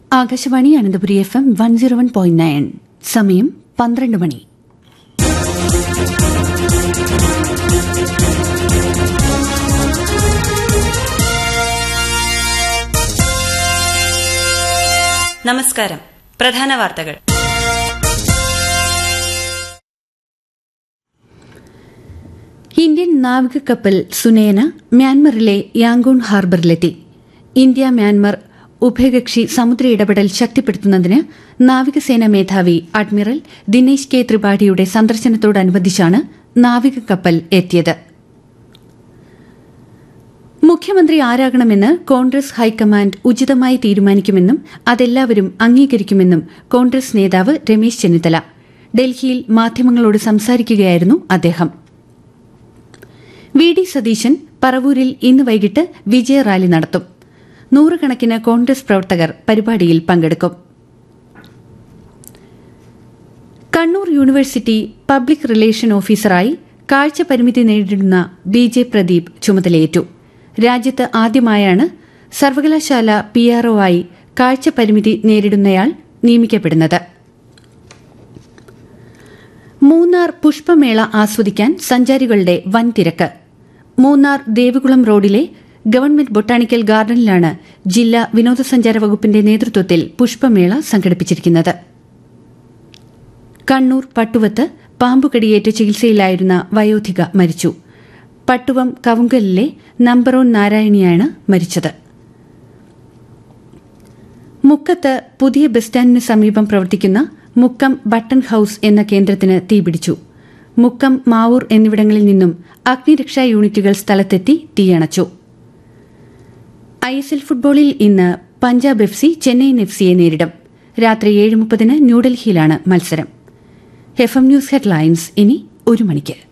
Akashvani Ananthapuri F M one zero one point nine സമയം പന്ത്രണ്ട് മണി നമസ്കാരം പ്രധാന വാർത്തകൾ ഇന്ത്യൻ നാവിക കപ്പൽ സുനേന മ്യാൻമറിലെ യാങ്കൂൺ ഹാർബറിലെത്തി ഇന്ത്യ മ്യാൻമർ ഉഭയകക്ഷി സമുദ്ര ഇടപെടൽ ശക്തിപ്പെടുത്തുന്നതിന് നാവികസേന മേധാവി അഡ്മിറൽ ദിനേശ് കെ ത്രിപാഠിയുടെ സന്ദർശനത്തോടനുബന്ധിച്ചാണ് നാവിക കപ്പൽ എത്തിയത് മുഖ്യമന്ത്രി ആരാകണമെന്ന് കോൺഗ്രസ് ഹൈക്കമാൻഡ് ഉചിതമായി തീരുമാനിക്കുമെന്നും അതെല്ലാവരും അംഗീകരിക്കുമെന്നും കോൺഗ്രസ് നേതാവ് രമേശ് ചെന്നിത്തല ഡൽഹിയിൽ മാധ്യമങ്ങളോട് സംസാരിക്കുകയായിരുന്നു അദ്ദേഹം വി ഡി സതീശൻ പറവൂരിൽ ഇന്ന് വൈകിട്ട് വിജയ റാലി നടത്തും നൂറുകണക്കിന് കോൺഗ്രസ് പ്രവർത്തകർ പരിപാടിയിൽ പങ്കെടുക്കും കണ്ണൂർ യൂണിവേഴ്സിറ്റി പബ്ലിക് റിലേഷൻ ഓഫീസറായി കാഴ്ച പരിമിതി നേരിടുന്ന ബി ജെ പ്രദീപ് ചുമതലയേറ്റു രാജ്യത്ത് ആദ്യമായാണ് സർവകലാശാല പി ആർഒ ആയി കാഴ്ച പരിമിതി നേരിടുന്നയാൾ നിയമിക്കപ്പെടുന്നത് മൂന്നാർ പുഷ്പമേള ആസ്വദിക്കാൻ സഞ്ചാരികളുടെ വൻ തിരക്ക് മൂന്നാർ ദേവികുളം റോഡിലെ ഗവൺമെന്റ് ബൊട്ടാണിക്കൽ ഗാർഡനിലാണ് ജില്ലാ വിനോദസഞ്ചാര വകുപ്പിന്റെ നേതൃത്വത്തിൽ പുഷ്പമേള സംഘടിപ്പിച്ചിരിക്കുന്നത് കണ്ണൂർ പട്ടുവത്ത് പാമ്പുകടിയേറ്റ് ചികിത്സയിലായിരുന്ന വയോധിക മരിച്ചു പട്ടുവം കവുങ്കലിലെ നമ്പറോൺ നാരായണിയാണ് മരിച്ചത് മുക്കത്ത് പുതിയ ബസ് സ്റ്റാൻഡിന് സമീപം പ്രവർത്തിക്കുന്ന മുക്കം ബട്ടൺ ഹൌസ് എന്ന കേന്ദ്രത്തിന് തീപിടിച്ചു മുക്കം മാവൂർ എന്നിവിടങ്ങളിൽ നിന്നും അഗ്നിരക്ഷാ യൂണിറ്റുകൾ സ്ഥലത്തെത്തി തീയണച്ചു ഐ എസ് എൽ ഫുട്ബോളിൽ ഇന്ന് Punjab F C Chennaiyin F സിയെ നേരിടും രാത്രി ഏഴ് മുപ്പതിന് ന്യൂഡൽഹിയിലാണ് മത്സരം എഫ് എം ന്യൂസ് ഹെഡ്ലൈൻസ് ഇനി ഒരു മണിക്ക്